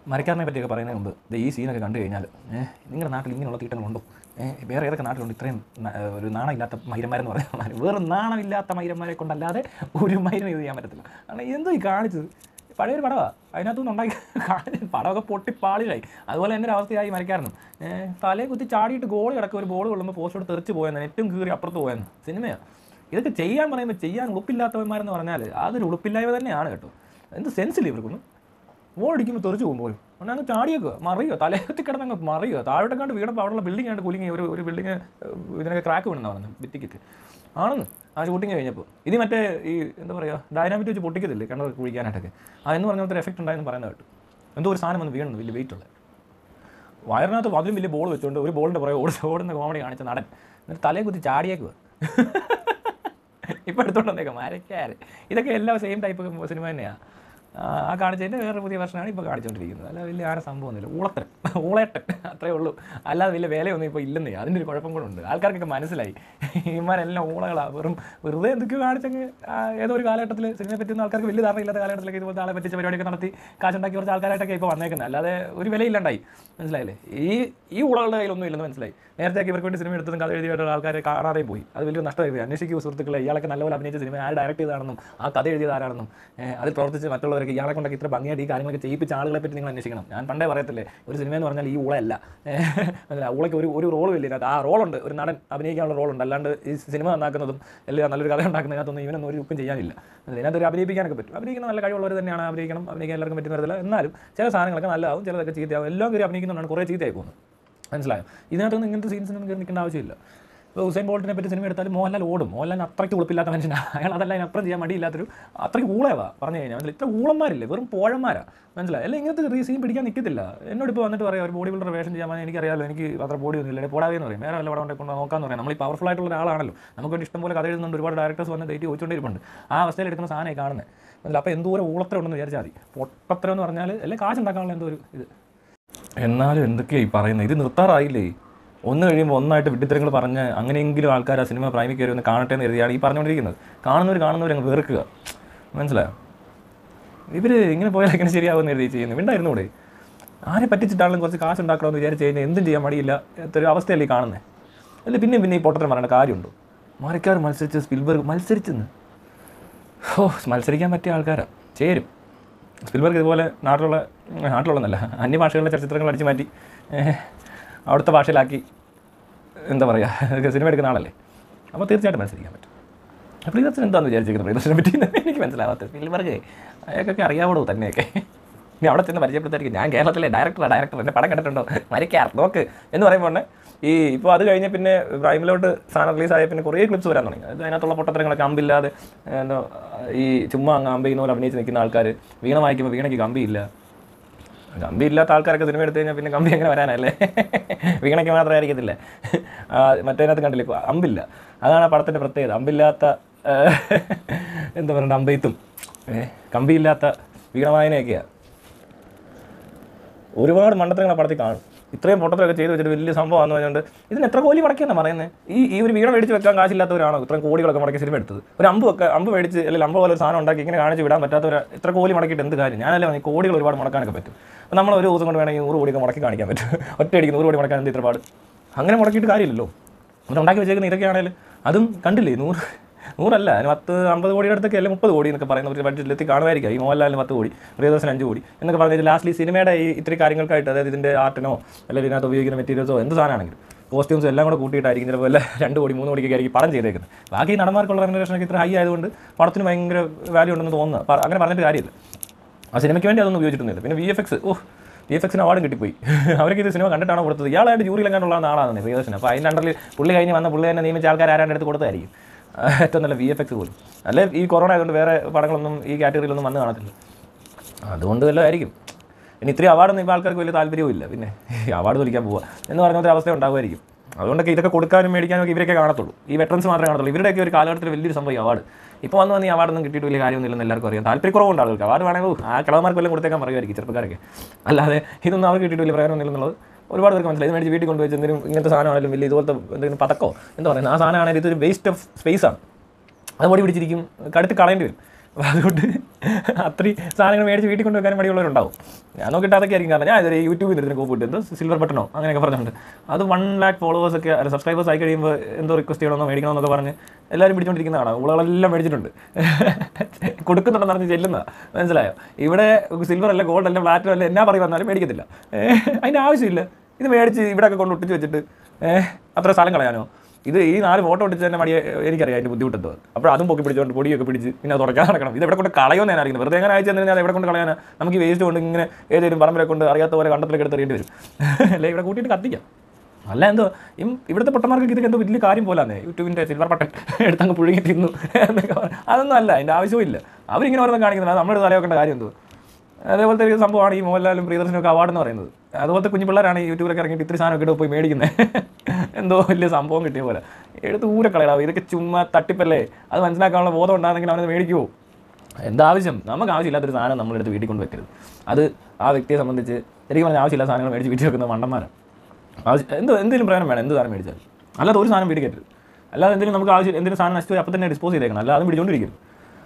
മരക്കാരനെ പറ്റിയൊക്കെ പറയുന്നതിന് മുമ്പ് ദേ ഈ സീനൊക്കെ കണ്ടു കഴിഞ്ഞാൽ ഏഹ് നിങ്ങളുടെ നാട്ടിൽ ഇങ്ങനെയുള്ള തീട്ടങ്ങളുണ്ടോ ഏഹ് വേറെ ഏതൊക്കെ നാട്ടിലുണ്ട് ഇത്രയും ന- ഒരു നാണമില്ലാത്ത മൈരന്മാരെന്ന് പറയുന്നത് വേറെ നാണമില്ലാത്ത മൈരന്മാരെ കൊണ്ടല്ലാതെ ഒരു മൈരം ഇത് ചെയ്യാൻ പറ്റത്തില്ല കാരണം എന്തോ ഈ കാണിച്ചത് പഴയൊരു പടമാണ് അതിനകത്തുനിന്ന് ഉണ്ടാക്കി കാണിച്ച് പടമൊക്കെ പൊട്ടി പാളിലായി അതുപോലെ തന്നെ ഒരു അവസ്ഥയായി മരക്കാരനും ഏഹ് തലയെ കുത്തി ചാടിയിട്ട് ഗോൾ കിടക്കുക ഒരു ബോൾ കൊള്ളുമ്പോൾ പോസ്റ്റോട് തെറിച്ച് പോയെന്ന് ഏറ്റവും കീറി അപ്പുറത്ത് പോയെന്ന് സിനിമയാണ് ഇതൊക്കെ ചെയ്യാൻ പറയുമ്പോൾ ചെയ്യാൻ ഉളുപ്പില്ലാത്തവന്മാരെന്ന് പറഞ്ഞാൽ അതൊരു ഉളുപ്പില്ലായ്മ തന്നെയാണ് കേട്ടോ എന്ത് സെൻസില്ല ഇവർക്കൊന്നും ബോൾ അടിക്കുമ്പോൾ തെറിച്ച് പോകുമ്പോൾ അങ്ങനെ അങ്ങ് ചാടിയേക്കുക മറിയുക തലയത്തി കിടന്നങ്ങ് മറിയുക താഴോട്ട് കണ്ട് വീണപ്പോൾ അവിടെയുള്ള ബിൽഡിംഗ് ആയിട്ട് കുലുങ്ങി ഒരു ഒരു ബിൽഡിങ് ഇതിനൊക്കെ ക്രാക്ക് വീണെന്നാ പറഞ്ഞത് ഭിത്തിക്കിട്ട് ആണെന്ന് ആ ഷൂട്ടിങ് കഴിഞ്ഞപ്പോൾ ഇനി മറ്റേ ഈ എന്താ പറയുക ഡൈനാമിറ്റ് വെച്ച് പൊട്ടിക്കത്തില്ലേ കിണർ കുഴിക്കാനായിട്ടൊക്കെ ആ എന്ന് പറഞ്ഞ ഒരു എഫക്റ്റ് ഉണ്ടായെന്ന് പറയുന്നത് കേട്ടു എന്തോ ഒരു സാധനം വന്ന് വീണു വലിയ വെയിറ്റ് ഉള്ളത് വയറിനകത്ത് അതിലും വലിയ ബോൾ വെച്ചുകൊണ്ട് ഒരു ബോളിൻ്റെ പുറകെ ഓടി ഓടുന്ന കോമഡി കാണിച്ച നടൻ എന്നിട്ട് തലയെ കുത്തി ചാടിയേക്കുക ഇപ്പം എടുത്തോണ്ട് വന്നേക്കാം മരക്കാര് ഇതൊക്കെ എല്ലാം സെയിം ടൈപ്പ് സിനിമ തന്നെയാണ് ആ കാണിച്ചതിൻ്റെ വേറെ പുതിയ വർഷനാണ് ഇപ്പോൾ കാണിച്ചുകൊണ്ടിരിക്കുന്നത് അല്ല വലിയ ആരെ സംഭവമൊന്നുമില്ല ഊളത്തൻ ഊളേട്ടൻ അത്രേ ഉള്ളൂ അല്ലാതെ വലിയ വിലയൊന്നും ഇപ്പോൾ ഇല്ലെന്നേ അതിൻ്റെ ഒരു കുഴപ്പം കൂടെ ഉണ്ട് ആൾക്കാർക്കൊക്കെ മനസ്സിലായി ഇമാരെല്ലാം ഊളകളാണ് വെറും വെറുതെ എന്തൊക്കെയോ കാണിച്ചങ്ങ് ആ, ഏതോ ഒരു കാലഘട്ടത്തിൽ സിനിമയെ പറ്റുന്ന ആൾക്കാർക്ക് വലിയ ധാരണ ഇല്ലാത്ത കാലഘട്ടത്തിലേക്ക് ഇതുപോലത്തെ ആളെ പറ്റിച്ച പരിപാടിയൊക്കെ നടത്തി കാശുണ്ടാക്കി കുറച്ച് ആൾക്കാരായിട്ടൊക്കെ ഇപ്പോൾ വന്നേക്കുന്നത് അല്ലാതെ ഒരു വിലയില്ലാണ്ടായി മനസ്സിലായില്ലേ ഈ ഈ ഊളകളുടെ കയ്യിലൊന്നും ഇല്ലെന്ന് മനസ്സിലായി നേരത്തെ ഇവർക്ക് വേണ്ടി സിനിമ എടുത്തതും കഥ എഴുതിയിട്ടുള്ള ആൾക്കാരെ കാണാതെയും പോയി അത് വലിയ നഷ്ടമായി പോയി അന്വേഷിക്കൂ സുഹൃത്തുക്കളെ ഇയാളൊക്കെ നല്ലപോലെ അഭിനയിച്ച സിനിമ ആര് ഡയറക്ട് ചെയ്തതാണെന്നും ആ കഥ എഴുതിയത് ആരാണെന്നും ഏഹ് അതിൽ പ്രവർത്തിച്ച് മറ്റുള്ളവർക്ക് ഇയാളെ കൊണ്ടൊക്കെ ഇത്ര ഭംഗിയായിട്ട് ഈ കാര്യങ്ങളൊക്കെ ചെയ്യിപ്പിച്ച ആളുകളെ പറ്റി നിങ്ങൾ അന്വേഷിക്കണം ഞാൻ പണ്ടേ പറയത്തില്ലേ ഒരു സിനിമ എന്ന് പറഞ്ഞാൽ ഈ ഊളയല്ല ഏഹ് മനസ്സിലായോ? ഊളയ്ക്ക് ഒരു ഒരു റോളും ഇല്ല ഇതിനകത്ത് ആ റോളുണ്ട് ഒരു നടൻ അഭിനയിക്കാനുള്ള റോളുണ്ട് അല്ലാണ്ട് ഈ സിനിമ നന്നാക്കുന്നതും അല്ലെങ്കിൽ നല്ലൊരു കഥ ഉണ്ടാക്കുന്നതിനകത്തൊന്നും ഇവനൊന്നും ഒരു ഉപ്പും ചെയ്യാനില്ല ഇതിനകത്ത് ഒരു അഭിനയിപ്പിക്കാനൊക്കെ പറ്റും അഭിനയിക്കുന്ന നല്ല കഴിവുള്ളവർ തന്നെയാണ് അഭിനയിക്കണം അഭിനയിക്കാൻ എല്ലാവർക്കും പറ്റുന്ന തരത്തില്ല എന്നാലും ചില സാധനങ്ങളൊക്കെ നല്ലതാവും ചിലതൊക്കെ ചീത്തയാവും എല്ലാം കയറി അഭിനയിക്കുന്നതുകൊണ്ടാണ് കുറേ ചീത്തയായി പോകുന്നത് മനസ്സിലായോ ഇതിനകത്തൊന്നും ഇങ്ങനത്തെ സീൻസിനൊന്നും കയറി നിൽക്കേണ്ട ആവശ്യമില്ല ഇപ്പോൾ ഹുസൈൻ ബോൾട്ടിനെ പറ്റി സിനിമ എടുത്താലും മോഹൻലാൽ ഓടും മോഹൻലാൽ അത്രയ്ക്ക് ഉളുപ്പില്ലാത്ത മനുഷ്യനാണ് അയാൾ അതല്ല അതിനപ്പുറം ചെയ്യാൻ മടിയില്ലാത്തൊരു അത്രയ്ക്ക് ഊളയവാ പറഞ്ഞു കഴിഞ്ഞാൽ മനസ്സിലായി ഇത്ര ഊളന്മാരില്ലേ വെറും പോഴന്മാരാ മനസ്സിലായി അല്ല ഇങ്ങനത്തെ റീ സീൻ പിടിക്കാൻ നിൽക്കത്തില്ല എന്നോട് ഇപ്പോൾ വന്നിട്ട് പറയാം ഒരു ബോഡി ബിൽഡർ വേഷം ചെയ്യാൻ പറഞ്ഞാൽ എനിക്കറിയാലോ എനിക്ക് അത്ര ബോഡി ഒന്നും ഇല്ല പോടാതെന്ന് പറയും വേറെ വല്ല പടം കൊണ്ട് നോക്കാന്ന് പറയാം നമ്മൾ ഈ പവർഫുൾ ആയിട്ടുള്ള ഒരാളാണല്ലോ നമുക്ക് വേണ്ടി ഇഷ്ടംപോലെ കഥ എഴുതുന്നുണ്ട് ഒരുപാട് ഡയറക്ടേഴ്സ് വന്ന് ഡേറ്റ് ചോദിച്ചുകൊണ്ടിരിപ്പുണ്ട് ആ അവസ്ഥയിൽ എടുക്കുന്ന സാധനമായി കാണുന്നത് മനസ്സിലായി അപ്പോൾ എന്തോരം ഊളത്തരം ഉണ്ടെന്ന് വിചാരിച്ചാൽ മതി പൊട്ടത്തരം എന്ന് പറഞ്ഞാൽ അല്ലെ കാശ് ഉണ്ടാക്കാനുള്ള എന്തോ ഒരു ഇത് എന്നാലും എന്തൊക്കെയായി പറയുന്നത് ഇത് നിർത്താറായില്ലേ ഒന്ന് കഴിയുമ്പോൾ ഒന്നായിട്ട് വിഡ്ഢിത്തരങ്ങൾ പറഞ്ഞ് അങ്ങനെയെങ്കിലും ആൾക്കാർ ആ സിനിമ പ്രൈമിൽ കയറി ഒന്ന് കാണട്ടെ എന്ന് കരുതിയാണ് ഈ പറഞ്ഞുകൊണ്ടിരിക്കുന്നത് കാണുന്നവർ കാണുന്നവർ അങ്ങ് വെറുക്കുക മനസ്സിലായോ ഇവർ ഇങ്ങനെ പോയാൽ എങ്ങനെ ശരിയാവുമെന്ന് എഴുതി ചെയ്യുന്നത് ഉണ്ടായിരുന്നു ഇവിടെ ആരെ പറ്റിച്ചിട്ടാണെങ്കിലും കുറച്ച് കാശ് ഉണ്ടാക്കണമെന്ന് വിചാരിച്ച് കഴിഞ്ഞാൽ എന്തും ചെയ്യാൻ മടിയില്ല എത്തൊരു അവസ്ഥയല്ലേ ഈ കാണുന്നത് അല്ല പിന്നെ പിന്നെ ഈ പൊട്ടത്തരം പറയേണ്ട കാര്യമുണ്ടോ മരക്കാർ മത്സരിച്ച് സ്പിൽബർഗ് മത്സരിച്ചെന്ന് ഓ മത്സരിക്കാൻ പറ്റിയ ആൾക്കാരാണ് ചേരും സ്പിൽബർഗ് ഇതുപോലെ നാട്ടിലുള്ള നാട്ടിലുള്ളതല്ല അന്യഭാഷകളിലെ ചലച്ചിത്രങ്ങൾ അടിച്ചു മാറ്റി ഏഹ്, അവിടുത്തെ ഭാഷയിലാക്കി എന്താ പറയുക ഇതൊക്കെ സിനിമ എടുക്കുന്ന ആളല്ലേ അപ്പോൾ തീർച്ചയായിട്ടും മത്സരിക്കാൻ പറ്റും പ്രിയദർശൻ എന്താണെന്ന് വിചാരിച്ചിരിക്കുന്നത് പ്രിയദർശനെ പറ്റി എനിക്ക് മനസ്സിലാവാത്തത് സ്പിൽബർഗ് അയാൾക്കൊക്കെ അറിയാവോ തന്നെയൊക്കെ ഇനി അവിടെ ചെന്ന് പരിചയപ്പെടുത്തായിരിക്കും ഞാൻ കേരളത്തിലെ ഡയറക്ടറാണ് ഡയറക്ടർ എൻ്റെ പടം കണ്ടിട്ടുണ്ടോ മരിക്കാർ നോക്ക് എന്ന് പറയുമ്പോൾ തന്നെ ഈ ഇപ്പോൾ അത് കഴിഞ്ഞ് പിന്നെ പ്രൈമിലോട്ട് സാധനം റിലീസ് ആയ പിന്നെ കുറേ ക്ലിപ്സ് വരാൻ തുടങ്ങി അത് അതിനകത്തുള്ള പൊട്ടത്തരങ്ങളൊക്കെ അമ്പില്ലാതെ എന്താ ഈ ചുമ്മാ അങ്ങ് അമ്പ ചെയ്യുന്ന പോലെ അഭിനയിച്ച് നിൽക്കുന്ന ആൾക്കാർ വീണ വായിക്കുമ്പോൾ വീണയ്ക്ക് കമ്പിയില്ല കമ്പി ഇല്ലാത്ത ആൾക്കാരൊക്കെ സിനിമ എടുത്തു കഴിഞ്ഞാൽ പിന്നെ കമ്പി എങ്ങനെ വരാനല്ലേ വീണയ്ക്ക് മാത്രമേ ആയിരിക്കത്തില്ല ആ, മറ്റേതിനകത്ത് കണ്ടില്ലേ ഇപ്പൊ അമ്പില്ല അതാണ് ആ പടത്തിൻ്റെ പ്രത്യേകത അമ്പില്ലാത്ത ആ, എന്താ പറയുക അമ്പെയ്ത്തും ഏ, കമ്പിയില്ലാത്ത വീണവായനയൊക്കെയാണ് ഒരുപാട് മണ്ടത്തരങ്ങൾ ആ പടത്തിൽ കാണും ഇത്രയും പൊട്ടത്തിലൊക്കെ ചെയ്ത് വെച്ചിട്ട് വലിയ സംഭവമാണെന്ന് പറഞ്ഞുകൊണ്ട് ഇതിന് എത്ര കോടി മുടക്കിയെന്നാണ് പറയുന്നത് ഈ ഈ ഒരു വീണ മേടിച്ച് വെക്കാൻ കാശില്ലാത്തവരാണോ ഇത്രയും കോടികളൊക്കെ മുടക്കി സിനിമ എടുത്തത് ഒരു അമ്പ് ഒക്കെ അമ്പ് മേടിച്ച് അല്ലെങ്കിൽ അമ്പ് പോലെ ഒരു സാധനം ഉണ്ടാക്കി ഇങ്ങനെ കാണിച്ച് വിടാൻ പറ്റാത്തവർ എത്ര കോടി മുടക്കിയിട്ട് എന്ത് കാര്യം ഞാനല്ലേ പറഞ്ഞു കോടികൾ ഒരുപാട് മുടക്കാനൊക്കെ പറ്റും അപ്പോൾ നമ്മൾ ഒരു ദിവസം കൊണ്ട് വേണമെങ്കിൽ നൂറ് കോടിയൊക്കെ മുടക്കി കാണിക്കാൻ പറ്റും ഒറ്റയടിക്ക് നൂറ് കോടി മുടക്കാൻ എന്ത് ഇത്ര പാട് അങ്ങനെ മുടക്കിയിട്ട് കാര്യമില്ലല്ലോ അത് ഉണ്ടാക്കി വെച്ചേക്കുന്ന ഇതൊക്കെയാണെങ്കിൽ അതും കണ്ടില്ലേ നൂറ് നൂറല്ല അതിന് പത്ത് അമ്പത് കോടിയുടെ അടുത്തൊക്കെ അല്ലെ മുപ്പത് കോടി എന്നൊക്കെ പറയുന്ന ഒരു ബഡ്ജറ്റിലെത്തി കാണുമായിരിക്കും ഈ മോഹൻലാലിന് പത്ത് കോടി പ്രിയദർശൻ അഞ്ച് കോടി എന്നൊക്കെ പറഞ്ഞാൽ ലാസ്റ്റ് ഈ സിനിമയുടെ ഈ ഇത്തിരി കാര്യങ്ങൾക്കായിട്ട് അതായത് ഇതിൻ്റെ ആർട്ടിനോ അല്ലെങ്കിൽ ഇതിനകത്ത് ഉപയോഗിക്കുന്ന മെറ്റീരിയൽസോ എന്ത് സാധനമാണെങ്കിലും കോസ്റ്റ്യൂംസും എല്ലാം കൂടെ കൂട്ടിയിട്ടായിരിക്കും ചിലപ്പോൾ വല്ല രണ്ട് കോടി മൂന്ന് കോടിയൊക്കെ ആയിരിക്കും പടം ചെയ്തേക്കുന്നത് ബാക്കി ഈ നടന്മാർക്കുള്ള റെമുനറേഷനൊക്കെ ഇത്ര ഹൈ ആയതുകൊണ്ട് പടത്തിന് ഭയങ്കര വാല്യൂ ഉണ്ടെന്ന് തോന്നുന്നു അപ്പോൾ അങ്ങനെ പറഞ്ഞിട്ട് കാര്യമില്ല ആ സിനിമയ്ക്ക് വേണ്ടി അതൊന്നും ഉപയോഗിച്ചിട്ടൊന്നുമില്ല പിന്നെ വി എഫ് എക്സ് ഓ വി എഫ് എക്സിന് അവാർഡും കിട്ടിപ്പോയി അവർക്ക് ഇത് സിനിമ കണ്ടിട്ടാണ് കൊടുത്തത് ഇയാളായിട്ട് ജൂറിയിലെങ്ങാണ്ടുള്ള ആളാണ് പ്രിയദർശൻ അപ്പോൾ അതിൻ്റെ അണ്ടറിൽ പുള്ളി കഴിഞ്ഞ് വന്ന പുള്ളി തന്നെ നിയമിച്ച ആൾക്കാർ ആരാണ്ട് എടുത്ത് കൊടുത്തായിരിക്കും ആ, ഏറ്റവും നല്ല വി എഫ് എക്സ് പോലും അല്ലെ ഈ കൊറോണ ആയതുകൊണ്ട് വേറെ പടങ്ങളൊന്നും ഈ കാറ്റഗറിയിലൊന്നും വന്ന് കാണത്തില്ല അതുകൊണ്ട് വല്ലതും ആയിരിക്കും ഇനി ഇത്രയും അവാർഡൊന്നും ഇപ്പോൾ ആൾക്കാർക്ക് വലിയ താല്പര്യവും ഇല്ല പിന്നെ അവാർഡ് തൊലിക്കാൻ പോവുക എന്ന് പറഞ്ഞ ഒരു അവസ്ഥ ഉണ്ടാകുമായിരിക്കും അതുകൊണ്ടൊക്കെ ഇതൊക്കെ കൊടുക്കാനും മേടിക്കാനും ഒക്കെ ഇവരൊക്കെ കാണത്തുള്ളൂ ഈ വെറ്ററൻസ് മാത്രമേ കാണത്തുള്ളൂ ഇവരുടെയൊക്കെ ഒരു കാലഘട്ടത്തിൽ വലിയൊരു സംഭവം ഈ അവാർഡ് ഇപ്പോൾ വന്ന് വന്ന് ഈ അവാർഡൊന്നും കിട്ടിയിട്ട് വലിയ കാര്യമൊന്നുമില്ലെന്ന് എല്ലാവർക്കും അറിയാം താല്പര്യക്കുറവുണ്ട് ആളുകൾക്ക് അവാർഡ് വേണമെങ്കിൽ ഓ, ആ കിളവന്മാർക്ക് വല്ലതും കൊടുത്തേക്കാൻ പറയുമായിരിക്കും ചെറുപ്പക്കാരൊക്കെ അല്ലാതെ ഇതൊന്നും അവർക്ക് കിട്ടിയിട്ട് വലിയ പ്രയോജനമൊന്നുമില്ലെന്നുള്ളത് ഒരുപാട് പേർക്ക് മനസ്സിലായി ഇത് മേടിച്ച് വീട്ടിൽ കൊണ്ടുവച്ച് എന്തെങ്കിലും ഇങ്ങനത്തെ സാധനമാണെങ്കിലും വലിയ ഇതുപോലത്തെ എന്തെങ്കിലും പതക്കോ എന്താ പറയുന്നത് ആ സാധനമാണെങ്കിൽ ഇതൊരു വേസ്റ്റ് ഓഫ് സ്പേസ് ആണ് അത് പൊടി പിടിച്ചിരിക്കും കടുത്ത് കളയേണ്ടി വരും അപ്പോൾ അതുകൊണ്ട് അത്രയും സാധനങ്ങൾ മേടിച്ച് വീട്ടിൽ കൊണ്ടുവെക്കാനും മടിയുള്ളവരുണ്ടാവും ഞാൻ നോക്കിയിട്ട് അതൊക്കെ ആയിരിക്കും കാരണം ഞാൻ ഇതൊരു യൂട്യൂബിൽ ഇതിന് കോപ്പ് ഇട്ട് എന്തോ സിൽവർ ബട്ടണോ അങ്ങനെയൊക്കെ പറഞ്ഞിട്ടുണ്ട് അത് വൺ ലാക്ക് ഫോളോവേഴ്സ് ഒക്കെ അല്ല സബ്സ്ക്രൈബേഴ്സ് ആയി കഴിയുമ്പോൾ എന്തോ റിക്വസ്റ്റ് ചെയ്യണമെന്നോ മേടിക്കണമെന്നൊക്കെ പറഞ്ഞ് എല്ലാവരും പിടിച്ചോണ്ടിരിക്കുന്നതാണ് ഉളകളെല്ലാം മേടിച്ചിട്ടുണ്ട് കൊടുക്കുന്നുണ്ടെന്ന് പറഞ്ഞ് ചെല്ലുന്ന മനസ്സിലായോ ഇവിടെ സിൽവർ അല്ല ഗോൾഡ് അല്ല പ്ലാറ്റിനം അല്ല എന്നാ പറയും വന്നാലും മേടിക്കത്തില്ല ഏഹ് അതിൻ്റെ ആവശ്യമില്ല ഇത് മേടിച്ച് ഇവിടെയൊക്കെ കൊണ്ട് ഒട്ടിച്ച് വെച്ചിട്ട് ഏഹ് അത്ര സ്ഥലം കളയാനോ ഇത് ഈ നാല് ഫോട്ടോ ഒട്ടിച്ച് തന്നെ മടിയെ എനിക്കറിയാം അതിൻ്റെ ബുദ്ധിമുട്ടെന്തോ അപ്പോൾ അതും പൊക്കി പിടിച്ചോണ്ട് പൊടിയൊക്കെ പിടിച്ച് പിന്നെ അത് തുടയ്ക്കാൻ നടക്കണം ഇത് എവിടെ കൊണ്ട് കളയുമെന്ന് ഞാൻ അറിയുന്നത് വെറുതെ എങ്ങനെ അയച്ചു തന്നെ എവിടെ കൊണ്ട് കളയാനാ നമുക്ക് ഈ വേസ്റ്റ് കൊണ്ട് ഇങ്ങനെ ഏതെങ്കിലും പറമ്പിലെ കൊണ്ട് അറിയാത്ത പോലെ കണ്ടത്തിലേക്ക് എടുത്ത് എറിയേണ്ടി വരും അല്ലേ ഇവിടെ കൂട്ടിയിട്ട് കത്തിക്കാം അല്ല എന്തോ ഈ ഇവിടുത്തെ പൊട്ടന്മാർക്ക് ഇതൊക്കെ എന്തോ വലിയ കാര്യം പോലാന്നേ യൂട്യൂബിൻ്റെ സിൽവർ ബട്ടൺ എടുത്തങ്ങ് പുഴുങ്ങി തിന്നു എന്നൊക്കെ പറ- അതൊന്നും അല്ല അതിൻ്റെ ആവശ്യമില്ല അവരിങ്ങനെ ഓരോന്നും കാണിക്കുന്നത് നമ്മുടെ തലവെക്കേണ്ട കാര്യം എന്തോ അതേപോലത്തെ ഒരു സംഭവമാണ് ഈ മോഹൻലാലും പ്രിയദർശനും ഒക്കെ അവാർഡ് എന്ന് പറയുന്നത് അതുപോലത്തെ കുഞ്ഞു പിള്ളേരാണ് ഈ യൂട്യൂബിലൊക്കെ ഇറങ്ങിയിട്ട് ഇത്തിരി സാധനം ഒക്കെ പോയി മേടിക്കുന്നത് എന്തോ വലിയ സംഭവം കിട്ടിയ പോലെ എടുത്ത് ഊരെ കളയടാവും ഇതൊക്കെ ചുമ്മാ തട്ടിപ്പല്ലേ അത് മനസ്സിലാക്കാനുള്ള ബോധം ഉണ്ടാകുന്നെങ്കിൽ അവനത് മേടിക്കുമോ എന്താവശ്യം നമുക്ക് ആവശ്യമില്ലാത്തൊരു സാധനം നമ്മളെടുത്ത് വീട്ടിൽ കൊണ്ട് വെക്കരുത് അത് ആ വ്യക്തിയെ സംബന്ധിച്ച് ശരിക്കും പറഞ്ഞാൽ ആവശ്യമില്ലാത്ത സാധനങ്ങൾ മേടിച്ച് വീട്ടിൽ വെക്കുന്ന മണ്ടന്മാരാണ് ആവശ്യം എന്ത് എന്തെങ്കിലും പ്രയോജനം വേണം എന്ത് സാധനം മേടിച്ചാൽ അല്ലാതെ ഒരു സാധനം വീട്ടിൽ കയറ്റരുത് അല്ലാതെ എന്തെങ്കിലും നമുക്ക് ആവശ്യം എന്തെങ്കിലും സാധനം നശിച്ചു പോയി അപ്പം തന്നെ ഡിസ്പോസ് ചെയ്തേക്കണം അല്ലാതെ അതും പിടിച്ചോണ്ടിരിക്കരുത്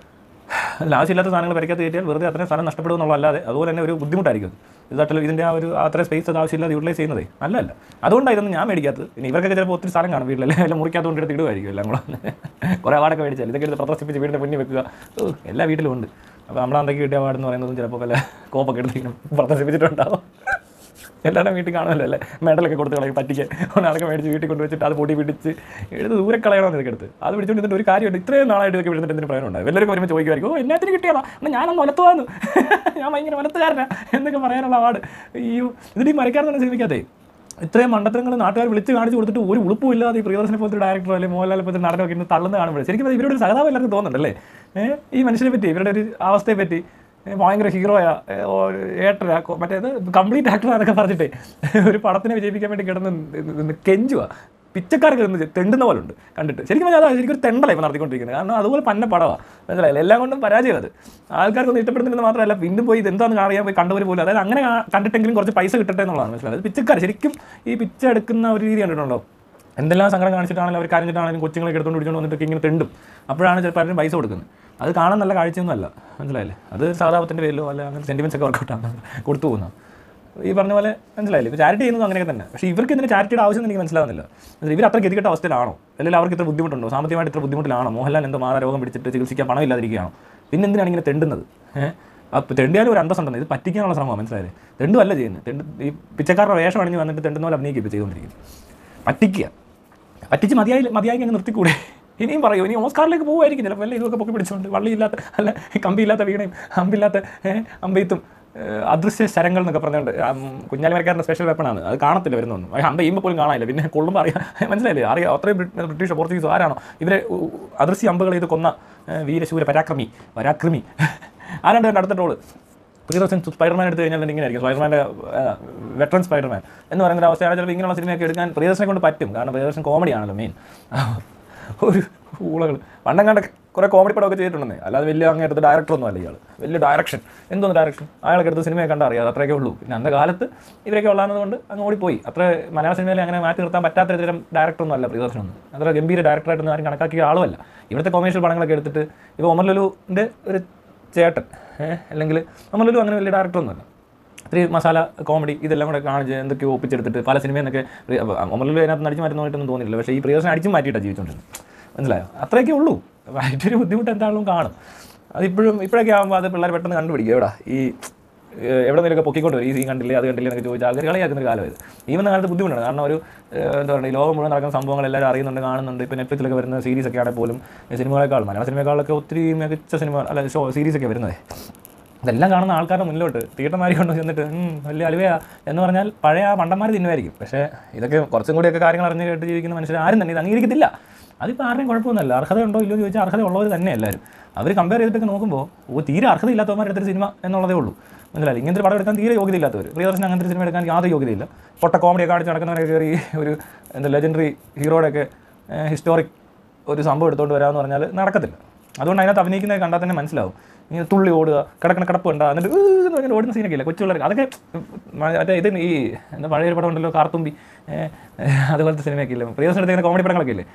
അല്ല ആവശ്യമില്ലാത്ത സാധനങ്ങൾ പരിക്കകത്ത് കയറ്റിയാൽ വെറുതെ അത്രയും സാധനം നഷ്ടപ്പെടും എന്നുള്ളതല്ലാതെ അതുപോലെ തന്നെ ഒരു ബുദ്ധിമുട്ടായിരിക്കും ഇത് ഇതായിട്ടുള്ള ഇതിൻ്റെ ആ ഒരു അത്ര സ്പേസ് അത് ആവശ്യമില്ലാതെ യൂട്ടിലൈസ് ചെയ്യുന്നതേ നല്ലതല്ല അതുകൊണ്ടാണ് ഇതൊന്നും ഞാൻ മേടിക്കാത്തത് ഇനി ഇവർക്കൊക്കെ ചിലപ്പോൾ ഒത്തിരി സ്ഥലം കാണും വീട്ടിലല്ലേ എല്ലാം മുറിക്കാത്തതുകൊണ്ട് എടുത്ത് ഇടുമായിരിക്കും എല്ലാം കൂടെ കുറേ അവാർഡൊക്കെ മേടിച്ചാൽ ഇതൊക്കെ എടുത്ത് പ്രദർശിപ്പിച്ച് വീടിൻ്റെ മുന്നിൽ വെക്കുക ഓ, എല്ലാ വീട്ടിലും ഉണ്ട് അപ്പോൾ നമ്മളന്തൊക്കെ കിട്ടിയ അവാർഡ് എന്ന് പറയുന്നതും ചിലപ്പോൾ വല്ല കോപ്പൊക്കെ എടുത്തിരിക്കണം പ്രദർശിപ്പിച്ചിട്ടുണ്ടാവും എല്ലാവരുടെ വീട്ടിൽ കാണുമല്ലോ അല്ലേ മെഡലൊക്കെ കൊടുത്ത് കളയും പറ്റിക്ക് ഒരാളൊക്കെ മേടിച്ച് വീട്ടിൽ കൊണ്ടുവച്ചിട്ട് അത് പൊടി പിടിച്ച് എടുത്ത് ദൂരെ കളയണമെന്ന് ഇതൊക്കെ എടുത്ത് അത് പിടിച്ചുകൊണ്ട് ഇതിൻ്റെ ഒരു കാര്യമുണ്ട് ഇത്രയും നാളായിട്ട് ഇതൊക്കെ വിടുന്നിട്ട് എന്തിന് പ്രയോജനം ഉണ്ടാവും എല്ലാവരും വരുമ്പോൾ ചോദിക്കുമായിരിക്കും ഓ എന്നാത്തിന് കിട്ടിയതാ എന്നാൽ ഞാനൊന്ന് ഒലത്തുവാന്ന് ഞാൻ ഭയങ്കര ഒലത്തുകാരനാ എന്നൊക്കെ പറയാനുള്ള അവാർഡ് ഈ ഇതിന് ഈ മരക്കാരെന്ന് സിനിമയ്ക്കകത്തേ ഇത്രയും മണ്ടത്തരങ്ങൾ നാട്ടുകാർ വിളിച്ച് കാണിച്ച് കൊടുത്തിട്ട് ഒരു ഉളുപ്പും ഇല്ലാതെ ഈ പ്രിയദർശനെ പോലത്തെ ഡയറക്ടർ അല്ലെങ്കിൽ മോഹൻലാൽ പോലത്തെ നടനൊക്കെ ഇന്ന് തള്ളുന്ന കാണുമ്പോൾ ശരിക്കും പറഞ്ഞാൽ ഇവരുടെ ഒരു സഹതാപം എല്ലാവർക്കും തോന്നുന്നുണ്ടല്ലേ ഏഹ് ഈ മനുഷ്യനെ പറ്റി ഇവരുടെ ഒരു അവസ്ഥയെ പറ്റി ഏ, ഭയങ്കര ഹീറോയാ ഏ, ഓ, ഏട്ടനാ കൊ- മറ്റേത് കംപ്ലീറ്റ് ആക്ടറാന്നൊക്കെ പറഞ്ഞിട്ടേ ഒരു പടത്തിനെ വിജയിപ്പിക്കാൻ വേണ്ടി കിടന്ന് നിന്ന് കെഞ്ചുവാ പിച്ചക്കാർക്ക് നിന്ന് തെണ്ടുന്ന പോലെ ഉണ്ട് കണ്ടിട്ട് ശരിക്കും പറഞ്ഞാൽ അതാ ശരിക്കും ഒരു തെണ്ടല ഇപ്പം നടത്തിക്കൊണ്ടിരിക്കുന്നത് കാരണം അതുപോലെ പന്ന പടമാണ് മനസ്സിലായില്ല എല്ലാം കൊണ്ടും പരാജയം അത് ആൾക്കാർക്കൊന്നും ഇഷ്ടപ്പെടുന്നില്ലെന്ന് മാത്രമല്ല പിന്നെ പോയി ഇത് എന്താണെന്ന് അറിയാൻ പോയി കണ്ടവർ പോലും അതായത് അങ്ങനെ കാ- കണ്ടിട്ടെങ്കിലും കുറച്ച് പൈസ കിട്ടട്ടെ എന്നുള്ളതാണ് മനസ്സിലായത് പിച്ചക്കാർ ശരിക്കും ഈ പിച്ച എടുക്കുന്ന ഒരു രീതി കണ്ടിട്ടുണ്ടോ എന്തെല്ലാം സങ്കടം കാണിച്ചിട്ടാണെങ്കിലും അവർ കരഞ്ഞിട്ടാണെങ്കിലും കൊച്ചുങ്ങളെ എടുത്തുകൊണ്ട് പിടിച്ചുകൊണ്ട് വന്നിട്ടൊക്കെ ഇങ്ങനെ തെണ്ടും അപ്പോഴാണ് ചിലപ്പോൾ പലരും പൈസ കൊടുക്കുന്നത് അത് കാണാൻ നല്ല കാഴ്ചയൊന്നും അല്ല മനസ്സിലായില്ലേ അത് സാധാപത്തിൻ്റെ പേരിലോ അല്ല അങ്ങനെ സെൻറ്റിമെൻറ്റ്സ് ഒക്കെ വർക്കൗട്ടാണ് കൊടുത്തു പോകുന്നത് ഈ പറഞ്ഞ പോലെ മനസ്സിലായില്ലേ ഇപ്പോൾ ചാരിറ്റി ചെയ്യുന്നത് അങ്ങനെയൊക്കെ തന്നെ പക്ഷേ ഇവർക്ക് ഇതിന് ചാരിറ്റിയുടെ ആവശ്യം എനിക്ക് മനസ്സിലാവുന്നില്ല എന്നിട്ട് ഇവർ അത്ര ഗതികെട്ട അവസ്ഥയിലാണോ അല്ലെങ്കിൽ അവർക്ക് ഇത്ര ബുദ്ധിമുട്ടുണ്ടോ സാമ്പത്തികമായിട്ട് ഇത്ര ബുദ്ധിമുട്ടിലാണോ മോഹൻലാൽ എന്തോ മാറാ രോഗം പിടിച്ചിട്ട് ചികിത്സിക്കാൻ പണമില്ലാതിരിക്കുകയാണോ പിന്നെ എന്തിനാണ് ഇങ്ങനെ തെണ്ടുന്നത് ഏഹ് അപ്പോൾ തെണ്ടിയാലും ഒരു അന്തസ്സുണ്ടെന്ന് ഇത് പറ്റിക്കാനുള്ള ശ്രമമാണ് മനസ്സിലായത് തെണ്ടുമല്ല ചെയ്യുന്നത് തെണ്ട് ഈ പിച്ചക്കാരുടെ വേഷം അണിഞ്ഞ് വന്നിട്ട് തെണ്ടുന്ന പോലെ അഭിനയിക്കുക ഇപ്പോൾ ചെയ്തുകൊണ്ടിരിക്കുന്നത് പറ്റിക്കുക പറ്റിച്ച് മതിയായി മതിയായി അങ്ങ് നിർത്തിക്കൂടെ ഇനിയും പറയൂ ഇനി ഓസ്കാറിലേക്ക് പോകുമായിരിക്കും ചിലപ്പോൾ അല്ലേ ഇതൊക്കെ പൊക്കി പിടിച്ചുകൊണ്ട് വള്ളിയില്ലാത്ത അല്ല കമ്പിയില്ലാത്ത വീണയും അമ്പില്ലാത്ത ഏഹ്, അമ്പെയ്ത്തും ഏഹ്, അദൃശ്യ ശരങ്ങൾ എന്നൊക്കെ പറഞ്ഞുകൊണ്ട് കുഞ്ഞാലിമരക്കാരൻ്റെ സ്പെഷ്യൽ വെപ്പണാണ് അത് കാണത്തില്ല വരുന്നൊന്നും അത് അമ്പ ചെയ്യുമ്പോൾ പോലും കാണാനില്ല പിന്നെ കൊള്ളുമ്പോൾ അറിയാം മനസ്സിലായില്ലേ അറിയാം അത്രയും ബ്രി- ബ്രിട്ടീഷ് പോർച്ചുഗീസ് ആരാണോ ഇവരെ ഉ- ഉ- അദൃശ്യ അമ്പുകൾ ഇത് കൊന്ന ഏഹ്, വീരശൂര പരാക്രമി പരാക്രമി ആരാണ്ട് എൻ്റെ അടുത്ത ട്രോള് പ്രിയദർശൻ സ്പൈഡർമാൻ എടുത്തു കഴിഞ്ഞാൽ ഇങ്ങനെ ആയിരിക്കും സ്പൈഡർമാൻ്റെ വെറ്ററൻ സ്പൈഡർമാൻ എന്ന് പറയുന്ന ഒരു അവസ്ഥയാണ് ചിലപ്പോൾ ഇങ്ങനെയുള്ള സിനിമയൊക്കെ എടുക്കാൻ പ്രിയദർശനെ കൊണ്ട് പറ്റും കാരണം പ്രിയദർശൻ കോമഡിയാണല്ലോ മെയിൻ ഒരു ഊളകൾ പണ്ടം കണ്ട കുറേ കോമഡി പടമൊക്കെ ചെയ്തിട്ടുണ്ടെന്നേ അല്ലാതെ വലിയ അങ്ങേറ്റത്ത് ഡയറക്ടറൊന്നും അല്ല ഇയാൾ വലിയ ഡയറക്ഷൻ എന്തോന്ന് ഡയറക്ഷൻ അയാളൊക്കെ എടുത്ത് സിനിമയെ കണ്ടാൽ അറിയാം അത്രയൊക്കെ ഉള്ളൂ പിന്നെ അന്ന കാലത്ത് ഇവരൊക്കെ ഉള്ളതെന്ന് കൊണ്ട് അങ്ങ് ഓടിപ്പോയി അത്ര മലയാള സിനിമയിൽ അങ്ങനെ മാറ്റി നിർത്താൻ പറ്റാത്ത തരം ഡയറക്ടറൊന്നും അല്ല പ്രിയദർശനൊന്നും അത്ര ഗംഭീര ഡയറക്ടറായിട്ടൊന്നും ആരും കണക്കാക്കിയ ആളുമല്ല ഇവിടുത്തെ കൊമേഴ്ഷ്യൽ പടങ്ങളൊക്കെ എടുത്തിട്ട് ഇപ്പോൾ ഒമർ ലുലുവിൻ്റെ ഒരു ചേട്ടൻ ഏഹ് അല്ലെങ്കിൽ ഒമർ ലുലു അങ്ങനെ വലിയ ഡയറക്ടറൊന്നുമല്ല ഇത്തിരി മസാല കോമഡി ഇതെല്ലാം കൂടെ കാണിച്ച് എന്തൊക്കെയോ ഒപ്പിച്ചെടുത്തിട്ട് പല സിനിമയിൽ നിന്നൊക്കെ ഒമർലു അതിനകത്ത് അടിച്ചു മാറ്റുന്നതായിട്ടൊന്നും തോന്നിയില്ല പക്ഷേ ഈ പ്രിയദർശനം അടിച്ചു മാറ്റിയിട്ടാണ് ജീവിച്ചുകൊണ്ടിരുന്നത് മനസ്സിലായോ അത്രയൊക്കെ ഉള്ളൂ അതിൻ്റെ ബുദ്ധിമുട്ട് എന്താണെങ്കിലും കാണും അതിപ്പോഴും ഇപ്പോഴൊക്കെ ആകുമ്പോൾ അത് പിള്ളേർ പെട്ടെന്ന് കണ്ടുപിടിക്കും എവിടെ ഈ ഏഹ്, എവിടെ നിന്നൊക്കെ പൊക്കിക്കൊണ്ട് വരും ഈ സീൻ കണ്ടില്ലേ അത് കണ്ടില്ലേ എന്നൊക്കെ ചോദിച്ചാൽ ആൾക്കാർ കളിയാക്കുന്ന ഒരു കാലമായത് ഈ വന്ന കാലത്ത് ബുദ്ധിമുട്ടാണ് കാരണം ഒരു ഏഹ്, എന്താ പറയുക ഈ ലോകം മുഴുവൻ നടക്കുന്ന സംഭവങ്ങൾ എല്ലാവരും അറിയുന്നുണ്ട് കാണുന്നുണ്ട് ഇപ്പോൾ നെറ്റ്ഫ്ലിക്സിലൊക്കെ വരുന്ന സീരീസ് ഒക്കെ ആണെങ്കിൽ പോലും ഈ സിനിമകളെക്കാൾ മലയാള സിനിമകളൊക്കെ ഒത്തിരി മികച്ച സിനിമ അല്ല ഷോ സീരീസ് ഒക്കെ വരുന്നത് ഇതെല്ലാം കാണുന്ന ആൾക്കാരുടെ മുന്നിലോട്ട് തീട്ടന്മാരി കൊണ്ട് ചെന്നിട്ട് "ഉം, വലിയ അലുവയാ എന്ന് പറഞ്ഞാൽ പഴയ ആ മണ്ടന്മാർ തിന്നുമായിരിക്കും പക്ഷേ ഇതൊക്കെ കുറച്ചും കൂടിയൊക്കെ കാര്യങ്ങൾ അറിഞ്ഞ് കേട്ട് ജീവിക്കുന്ന മനുഷ്യർ ആരും തന്നെ ഇത് അംഗീകരിക്കത്തില്ല അതിപ്പോൾ ആരുടെയും കുഴപ്പമൊന്നുമല്ല അർഹത ഉണ്ടോ ഇല്ലയോ എന്ന് ചോദിച്ചാൽ അർഹത ഉള്ളവർ തന്നെ എല്ലാവരും അവർ കമ്പയർ ചെയ്തിട്ടൊക്കെ നോക്കുമ്പോൾ ഓ തീരെ അർഹത ഇല്ലാത്തവന്മാരുടെ അടുത്തൊരു സിനിമ എന്നുള്ളതേ ഉള്ളൂ മനസ്സിലായി ഇങ്ങനത്തെ ഒരു പടം എടുക്കാൻ തീരെ യോഗ്യതയില്ലാത്തവർ പ്രിയദർശൻ അങ്ങനത്തെ ഒരു സിനിമ എടുക്കാൻ യാതൊരു യോഗ്യതയില്ല പൊട്ട കോമഡിയൊക്കെ കാണിച്ച് നടക്കുന്നവരൊക്കെ കയറി ഒരു എന്താ ലെജൻഡറി ഹീറോയുടെയൊക്കെ ഹിസ്റ്റോറിക് ഒരു സംഭവം എടുത്തുകൊണ്ട് വരാമെന്ന് പറഞ്ഞാൽ നടക്കത്തില്ല അതുകൊണ്ട് അതിനകത്ത് അഭിനയിക്കുന്നത് കണ്ടാൽ തന്നെ മനസ്സിലാവും ഇങ്ങനെ തുള്ളി ഓടുക കിടക്കണ കിടപ്പ് ഉണ്ടാ എന്നിട്ട് "ഊ" എന്ന് പറഞ്ഞ് ഓടുന്ന സീനൊക്കെ ഇല്ല കൊച്ചു പിള്ളേർ അതൊക്കെ മ- മറ്റേ ഇത് ഈ എന്താ പഴയൊരു പടം ഉണ്ടല്ലോ കാർത്തുമ്പി ഏഹ്, അതുപോലത്തെ സിനിമയൊക്കെ ഇല്ലേ പ്രിയദർശൻ എടുത്ത കോമഡി പടങ്ങളൊക്കെ ഇല്ലേ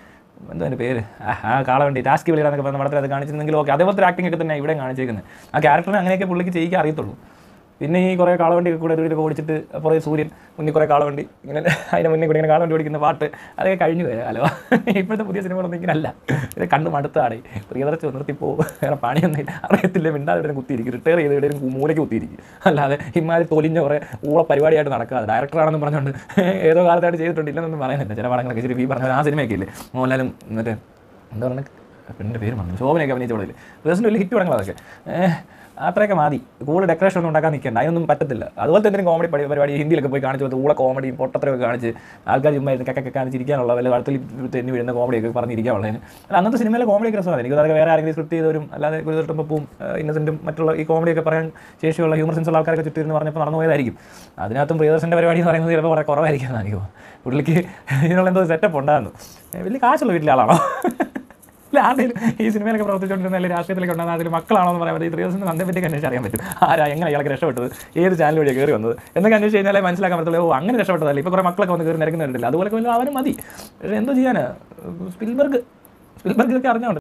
എന്താ എൻ്റെ പേര് ആ, ആ കാളവണ്ടി ടാസ്ക് വിളിയാന്നൊക്കെ പറഞ്ഞ പടത്തിൽ അത് കാണിച്ചിരുന്നെങ്കിലും ഓക്കെ അതേപോലത്തെ ആക്ടിംഗ് ഒക്കെ തന്നെ ഇവിടെ കാണിച്ചേക്കുന്നത് ആ ക്യാരക്ടറിനെ അങ്ങനെയൊക്കെ പുള്ളിക്ക് ചെയ്യിക്കാൻ അറിയത്തുള്ളൂ പിന്നെ ഈ കുറേ കാളവണ്ടിയൊക്കെ കൂടെ ഒരു ഓടിച്ചിട്ട് പുറകെ സൂര്യൻ മുന്നിൽ കുറേ കാളവണ്ടി ഇങ്ങനെ അതിന് മുന്നേ കൂടി ഇങ്ങനെ കാളവണ്ടി ഓടിക്കുന്ന പാട്ട് അതൊക്കെ കഴിഞ്ഞു പോയ അല്ലോ ഇപ്പോഴത്തെ പുതിയ സിനിമകളൊന്നും ഇങ്ങനെ അല്ല ഇത് കണ്ണ് മടുത്താണ് പ്രിയദർശി നിർത്തി പോകും വേറെ പണിയൊന്നും അറിയത്തില്ല മിണ്ടാതെ ഇവിടെ കുത്തിയിരിക്കും റിട്ടയർ ചെയ്ത് ഇവിടെ ഒരു മൂലയ്ക്ക് കുത്തിയിരിക്കും അല്ലാതെ ഇമാതിരി തൊലിഞ്ഞ കുറേ ഊള പരിപാടിയായിട്ട് നടക്കാതെ ഡയറക്ടറാണെന്ന് പറഞ്ഞുകൊണ്ട് ഏതോ കാലത്തായിട്ട് ചെയ്തിട്ടുണ്ട് ഇല്ലെന്നൊന്നും പറയുന്നില്ല ചില പടങ്ങളൊക്കെ ഇച്ചിരി ഈ പറഞ്ഞ പോലെ ആ സിനിമയൊക്കെ ഇല്ലേ മോഹൻലാലും മറ്റേ എന്താ പറയുക പെണ്ണിൻ്റെ പേര് മറന്നു ശോഭനയൊക്കെ അഭിനയിച്ച പടമില്ലേ പേഴ്സണൽ വലിയ ഹിറ്റ് പടങ്ങൾ അതൊക്കെ ഏഹ് അത്രയൊക്കെ മതി കൂടുതൽ ഡെക്കറേഷൻ ഒന്നും ഉണ്ടാക്കാൻ നിൽക്കണ്ട അതിനൊന്നും പറ്റത്തില്ല അതുപോലത്തെ എന്തെങ്കിലും കോമഡി പരി പരിപാടി ഹിന്ദിയിലൊക്കെ പോയി കാണിച്ചു കൊടുത്ത് ഊള കോമഡി പൊട്ടത്രയൊക്കെ കാണിച്ച് ആൾക്കാർ ചുമ്മാ ഇരുന്ന് കക്കൊക്കെ കാണിച്ചിരിക്കാനുള്ള വല്ല വളർത്തിൽ തെന്നി വീഴുന്ന കോമഡിയൊക്കെ പറഞ്ഞിരിക്കാനുള്ളതിന് അല്ല അന്നത്തെ സിനിമയിലെ കോമഡിയൊക്കെ രസമാണ് എനിക്ക് അതൊക്കെ വേറെ ആരെങ്കിലും സ്ക്രിപ്റ്റ് ചെയ്തവരും അല്ലാതെ ഗുരുതട്ടും പപ്പും ഇന്നസെൻറ്റും മറ്റുള്ള ഈ കോമഡിയൊക്കെ പറയാൻ ശേഷിയുള്ള ഹ്യൂമർ സെൻസ് ഉള്ള ആൾക്കാരൊക്കെ ചുറ്റിരുന്ന് പറഞ്ഞപ്പോൾ നടന്നു പോയതായിരിക്കും അതിനകത്തും പ്രിയദർശൻ്റെ പരിപാടി എന്ന് പറയുന്നത് ചിലപ്പോൾ കുറേ കുറവായിരിക്കും എന്നായിരിക്കും പുള്ളിക്ക് ഇതിനുള്ള എന്തോ സെറ്റപ്പ് ഉണ്ടായിരുന്നു ഏ, വലിയ കാശുള്ള വീട്ടിലെ ആളാണോ ഇല്ല ആരുടെയും ഈ സിനിമയിലൊക്കെ പ്രവർത്തിച്ചുകൊണ്ടിരുന്ന അല്ലെങ്കിൽ രാഷ്ട്രീയത്തിലൊക്കെ ഉണ്ടാകുന്ന അതിൽ മക്കളാണോ എന്ന് പറയാൻ പറ്റും ഈ ത്രീ നന്ദെ പറ്റി അന്വേഷിച്ച് അറിയാൻ പറ്റും ആരാ എങ്ങനെ ഇയാൾക്ക് രക്ഷപ്പെട്ടത് ഏത് ചാനൽ വഴിയാണ് കയറി വന്നത് എന്നൊക്കെ അന്വേഷിച്ച് കഴിഞ്ഞാലേ മനസ്സിലാക്കാൻ പറ്റത്തുള്ളൂ ഓ അങ്ങനെ രക്ഷപ്പെട്ടതല്ല ഇപ്പോൾ കുറേ മക്കളൊക്കെ വന്ന് കയറി നിരക്കുന്നുണ്ടല്ലോ അതുപോലെ വല്ല അവനും മതി പക്ഷേ എന്തോ ചെയ്യാനാ സ്പിൽബർഗ് സ്പിൽബർഗ് ഇതൊക്കെ അറിഞ്ഞോണ്ട്